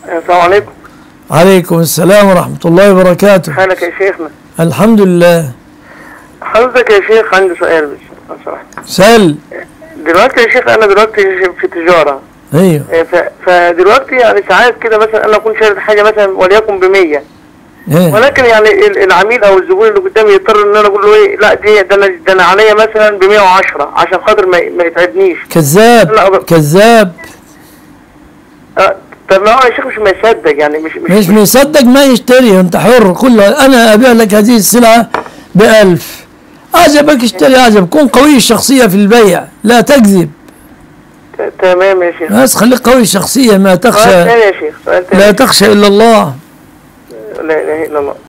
السلام عليكم عليكم السلام ورحمة الله وبركاته حالك يا شيخنا الحمد لله حضرتك يا شيخ عندي سؤال بس لو سمحت. سل دلوقتي يا شيخ انا دلوقتي في تجاره ايوه إيه، ف- فدلوقتي يعني ساعات كده مثلا انا اكون شاري حاجه مثلا وليكن ب 100 ايه ولكن يعني ال- العميل او الزبون اللي قدامي يضطر ان انا اقول له ايه لا دي ده انا ده انا عليا مثلا ب 110 عشان خاطر ما, ما يتعبنيش كذاب لا، ب- كذاب آه، طب ما هو يا شيخ مش ما يصدق يعني مش مش مصدق ما يشتري انت حر كله انا ابيع لك هذه السلعة بألف عجبك اشتري عجب كن قوي الشخصية في البيع لا تكذب ت- تمام يا شيخ بس خليك قوي الشخصية ما سؤال تخشى تاني يا شيخ سؤال تاني لا تخشى إلا الله لا اله الا الله